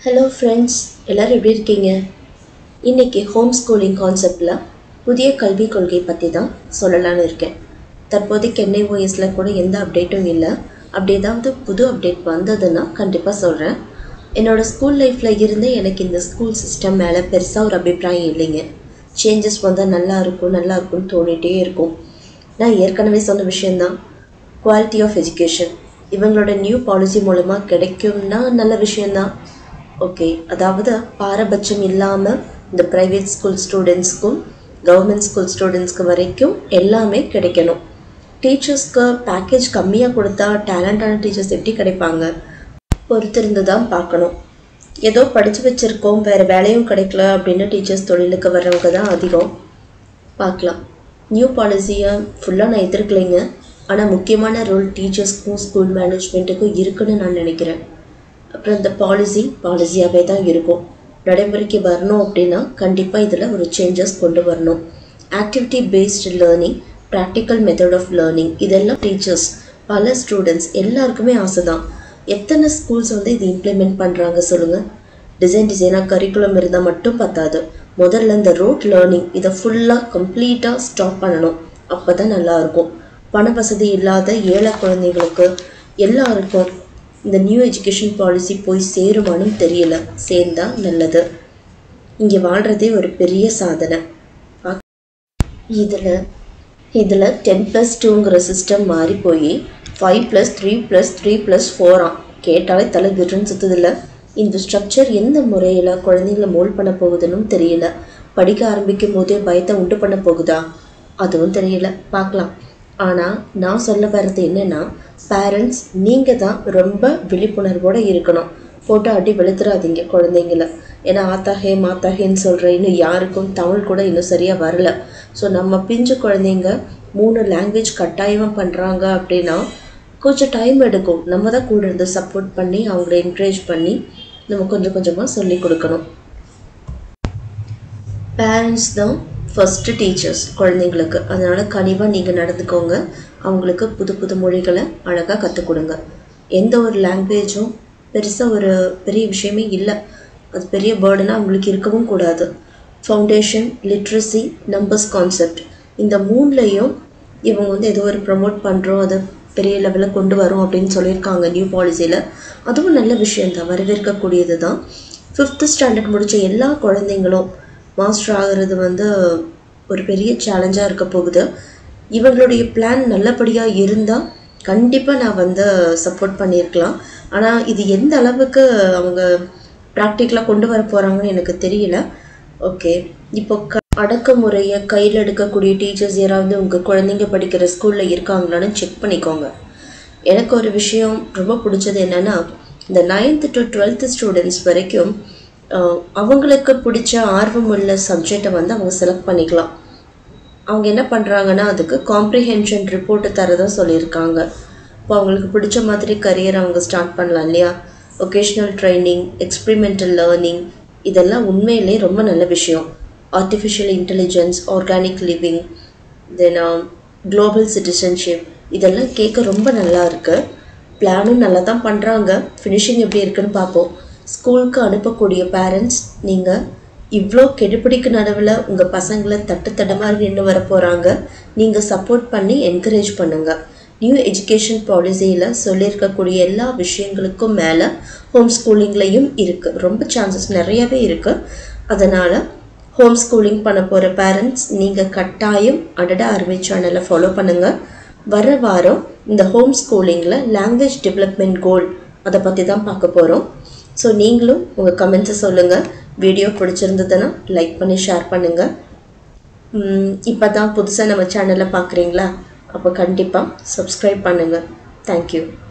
hello friends எல்லோரும் எப்படி இருக்கீங்க இன்றைக்கி ஹோம் ஸ்கூலிங் கான்செப்டில் புதிய கல்விக் கொள்கை பற்றி தான் சொல்லலான்னு இருக்கேன் தற்போதைக்கு என்ஐஓஎஸில் கூட எந்த அப்டேட்டும் இல்லை அப்படி ஏதாவது புது அப்டேட் வந்ததுன்னா கண்டிப்பாக சொல்கிறேன் என்னோடய ஸ்கூல் லைஃப்பில் இருந்து எனக்கு இந்த ஸ்கூல் சிஸ்டம் மேலே பெருசாக ஒரு அபிப்பிராயம் இல்லைங்க சேஞ்சஸ் வந்தால் நல்லா இருக்கும் நல்லா இருக்கும்னு தோணிகிட்டே இருக்கும் நான் ஏற்கனவே சொன்ன விஷயந்தான் குவாலிட்டி ஆஃப் எஜுகேஷன் இவங்களோட நியூ பாலிசி மூலமாக கிடைக்கும்னா நல்ல விஷயந்தான் ஓகே அதாவது பாரபட்சம் இல்லாமல் இந்த ப்ரைவேட் ஸ்கூல் ஸ்டூடெண்ட்ஸ்க்கும் கவர்மெண்ட் ஸ்கூல் ஸ்டூடெண்ட்ஸ்க்கு வரைக்கும் எல்லாமே கிடைக்கணும் டீச்சர்ஸ்க்கு பேக்கேஜ் கம்மியாக கொடுத்தா டேலண்டான டீச்சர்ஸ் எப்படி கிடைப்பாங்க பொறுத்திருந்து தான் பார்க்கணும் ஏதோ படித்து வச்சுருக்கோம் வேறு வேலையும் கிடைக்கல அப்படின்னு டீச்சர்ஸ் தொழிலுக்கு வர்றவங்க தான் அதிகம் பார்க்கலாம் நியூ பாலிசியை ஃபுல்லாக நான் எதிர்க்கலைங்க ஆனால் முக்கியமான ரோல் டீச்சர்ஸ்க்கும் ஸ்கூல் மேனேஜ்மெண்ட்டுக்கும் இருக்குன்னு நான் நினைக்கிறேன் அப்புறம் இந்த பாலிசி பாலிசியாகவே தான் இருக்கும் நடைமுறைக்கு வரணும் அப்படின்னா கண்டிப்பாக இதில் ஒரு சேஞ்சஸ் கொண்டு வரணும் activity based learning practical method of learning இதெல்லாம் டீச்சர்ஸ் பல ஸ்டூடெண்ட்ஸ் எல்லாருக்குமே ஆசை தான் எத்தனை ஸ்கூல்ஸ் வந்து இது இம்ப்ளிமெண்ட் பண்ணுறாங்க சொல்லுங்கள் டிசைன் டிசைனாக கரிக்குலம் இருந்தால் மட்டும் பத்தாது முதல்ல இந்த ரோட் லேர்னிங் இதை ஃபுல்லாக கம்ப்ளீட்டாக ஸ்டாப் பண்ணணும் அப்போ தான் நல்லாயிருக்கும் பண வசதி இல்லாத ஏழை குழந்தைங்களுக்கு எல்லாருக்கும் இந்த நியூ எஜுகேஷன் பாலிசி போய் சேருமானும் தெரியல சேர்ந்தா நல்லது இங்கே வாழ்கிறதே ஒரு பெரிய சாதனை இதில் இதில் டென் ப்ளஸ் டூங்கிற சிஸ்டம் மாறி போய் five plus three plus three plus ஃபோராம் கேட்டாலே தலை கிருன்னு சுற்றுதில்ல இந்த ஸ்ட்ரக்சர் எந்த முறையில் குழந்தைங்கள மோல்ட் பண்ண போகுதுன்னு தெரியல படிக்க ஆரம்பிக்கும் போதே பயத்தை உண்டு பண்ண போகுதா அதுவும் தெரியல பார்க்கலாம் ஆனால் நான் சொல்ல வர்றது என்னென்னா பேரண்ட்ஸ் நீங்கள் தான் ரொம்ப விழிப்புணர்வோடு இருக்கணும் போட்டு அடி வெளுத்துறாதீங்க குழந்தைங்கள ஏன்னா ஆத்தாஹே மாத்தாஹேன்னு சொல்கிற இன்னும் யாருக்கும் தமிழ் கூட இன்னும் சரியாக வரல ஸோ நம்ம பிஞ்சு குழந்தைங்க மூணு லாங்குவேஜ் கட்டாயமாக பண்ணுறாங்க அப்படின்னா கொஞ்சம் டைம் எடுக்கும் நம்ம தான் கூட இருந்து சப்போர்ட் பண்ணி அவங்கள என்கரேஜ் பண்ணி நம்ம கொஞ்சம் கொஞ்சமாக சொல்லி கொடுக்கணும் பேரண்ட்ஸ் தான் ஃபஸ்ட்டு டீச்சர்ஸ் குழந்தைங்களுக்கு அதனால் கனிவாக நீங்கள் நடந்துக்கோங்க அவங்களுக்கு புது புது மொழிகளை அழகாக கற்றுக் கொடுங்க எந்த ஒரு லாங்குவேஜும் பெருசாக ஒரு பெரிய விஷயமே இல்லை அது பெரிய பேர்டனாக அவங்களுக்கு இருக்கவும் கூடாது ஃபவுண்டேஷன் லிட்ரஸி நம்பர்ஸ் கான்செப்ட் இந்த மூணுலேயும் இவங்க வந்து ஏதோ ஒரு ப்ரமோட் பண்ணுறோம் அதை பெரிய லெவலில் கொண்டு வரோம் அப்படின்னு சொல்லியிருக்காங்க நியூ பாலிசியில் அதுவும் நல்ல விஷயந்தான் வரவேற்கக்கூடியது தான் ஃபிஃப்த்து ஸ்டாண்டர்ட் முடித்த எல்லா குழந்தைங்களும் மாஸ்டர் ஆகிறது வந்து ஒரு பெரிய சேலஞ்சாக இருக்க போகுது இவங்களுடைய பிளான் நல்லபடியாக இருந்தால் கண்டிப்பாக நான் வந்து சப்போர்ட் பண்ணியிருக்கலாம் ஆனால் இது எந்த அளவுக்கு அவங்க ப்ராக்டிக்கலாக கொண்டு வர போகிறாங்கன்னு எனக்கு தெரியல ஓகே இப்போ க அடக்குமுறையை கையில் எடுக்கக்கூடிய டீச்சர்ஸ் யாராவது உங்கள் குழந்தைங்க படிக்கிற ஸ்கூலில் இருக்காங்களான்னு செக் பண்ணிக்கோங்க எனக்கு ஒரு விஷயம் ரொம்ப பிடிச்சது என்னென்னா இந்த நைன்த்து டு டுவெல்த்து ஸ்டூடெண்ட்ஸ் வரைக்கும் அவங்களுக்கு பிடிச்ச ஆர்வம் உள்ள சப்ஜெக்டை வந்து அவங்க செலக்ட் பண்ணிக்கலாம் அவங்க என்ன பண்ணுறாங்கன்னா அதுக்கு காம்ப்ரிஹென்ஷன் ரிப்போர்ட்டு தரதா சொல்லியிருக்காங்க இப்போ அவங்களுக்கு பிடிச்ச மாதிரி கரியர் அவங்க ஸ்டார்ட் பண்ணலாம் இல்லையா ஒகேஷ்னல் ட்ரைனிங் எக்ஸ்பிரிமெண்டல் லேர்னிங் இதெல்லாம் உண்மையிலே ரொம்ப நல்ல விஷயம் artificial intelligence organic living then global citizenship இதெல்லாம் கேட்க ரொம்ப நல்லா இருக்குது பிளானும் நல்லா தான் பண்ணுறாங்க ஃபினிஷிங் எப்படி இருக்குன்னு பார்ப்போம் ஸ்கூலுக்கு அனுப்பக்கூடிய பேரண்ட்ஸ் நீங்கள் இவ்வளோ கெடுபிடிக்கு நடுவில் உங்கள் பசங்களை தட்டு தடுமாறி நின்று வர போகிறாங்க நீங்கள் சப்போர்ட் பண்ணி என்கரேஜ் பண்ணுங்கள் நியூ எஜுகேஷன் பாலிசியில் சொல்லியிருக்கக்கூடிய எல்லா விஷயங்களுக்கும் மேலே ஹோம் ஸ்கூலிங்லேயும் இருக்குது ரொம்ப சான்சஸ் நிறையவே இருக்குது அதனால் ஹோம் ஸ்கூலிங் பண்ண போகிற பேரண்ட்ஸ் நீங்கள் கட்டாயம் அடட அருமை சேனலை ஃபாலோ பண்ணுங்கள் வர வாரம் இந்த ஹோம் ஸ்கூலிங்கில் லாங்குவேஜ் டெவலப்மெண்ட் கோல் அதை பற்றி தான் பார்க்க போகிறோம் ஸோ நீங்களும் உங்கள் கமெண்ட்ஸை சொல்லுங்கள் வீடியோ பிடிச்சிருந்ததுன்னா லைக் பண்ணி ஷேர் பண்ணுங்கள் இப்போ தான் புதுசாக நம்ம சேனலை பார்க்குறீங்களா அப்போ கண்டிப்பாக சப்ஸ்கிரைப் பண்ணுங்கள் தேங்க்யூ